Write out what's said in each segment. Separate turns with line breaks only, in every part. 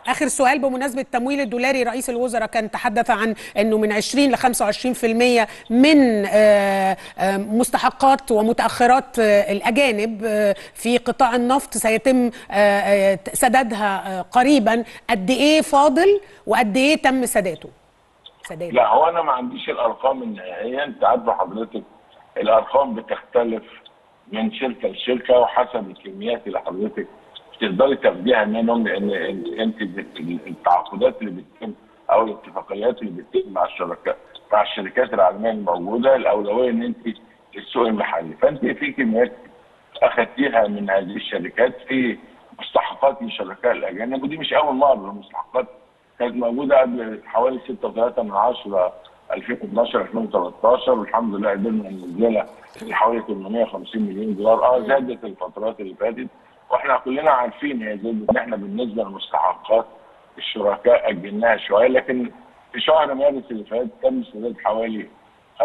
اخر سؤال بمناسبه التمويل الدولاري رئيس الوزراء كان تحدث عن انه من 20 ل 25% من آه، آه، مستحقات ومتاخرات آه، الاجانب آه، في قطاع النفط سيتم آه، آه، سدادها آه، قريبا قد ايه فاضل وقد ايه تم سداده سداده
لا هو انا ما عنديش الارقام النهائيه انت عارفه حضرتك الارقام بتختلف من شركه لشركه وحسب الكميات اللي حضرتك تقدري تاخديها منهم لان ال- انت بت- التعاقدات اللي بتتم او الاتفاقيات اللي بتتم مع الشركات مع الشركات العالميه الموجوده الاولويه ان انت السوق المحلي فانت في كميات اخذتيها من هذه الشركات في مستحقات للشركاء الاجانب ودي مش اول مره المستحقات كانت موجوده قبل حوالي 6.3 من 10 2012 2013 والحمد لله قدرنا ننزلها لحوالي 850 مليون دولار اه زادت الفترات اللي فاتت واحنا كلنا عارفين هي زادت ان احنا بالنسبه للمستحقات الشركاء اجلناها شويه لكن في شهر مارس اللي فات تم سداد حوالي 25%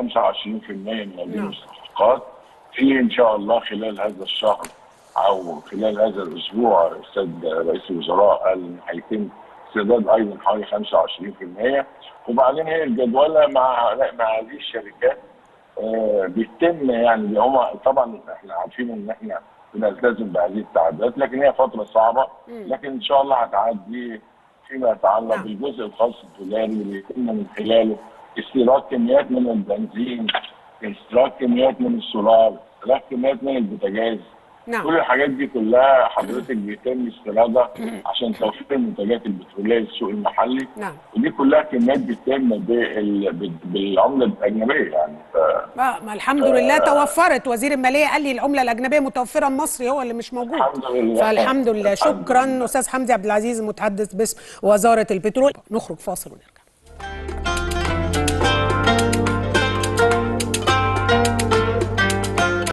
من هذه المستحقات في ان شاء الله خلال هذا الشهر او خلال هذا الاسبوع السيد رئيس الوزراء قال ان هيتم سداد ايضا حوالي 25% وبعدين هي الجدوله مع مع هذه الشركات آه، بيتم يعني هم طبعا احنا عارفين ان احنا بنلتزم بهذه التعديات لكن هي فتره صعبه لكن ان شاء الله هتعدي فيما يتعلق
نعم.
بالجزء الخاص التجاري اللي بيتم من خلاله استيراد كميات من البنزين استيراد كميات من السولار استيراد كميات من البوتاجاز
نعم
كل الحاجات دي كلها حضرتك بيتم استيرادها عشان توفير المنتجات البتروليه للسوق المحلي
نعم
ودي كلها كميات بتتم بال- بال- بالعمله الاجنبيه يعني ف...
آه، ما الحمد لله توفرت وزير الماليه قال لي العمله الاجنبيه متوفره المصري هو اللي مش موجود
الحمد لله.
فالحمد لله
الحمد
شكرا
لله.
استاذ حمدي عبد العزيز متحدث باسم وزاره البترول نخرج فاصل ونرجع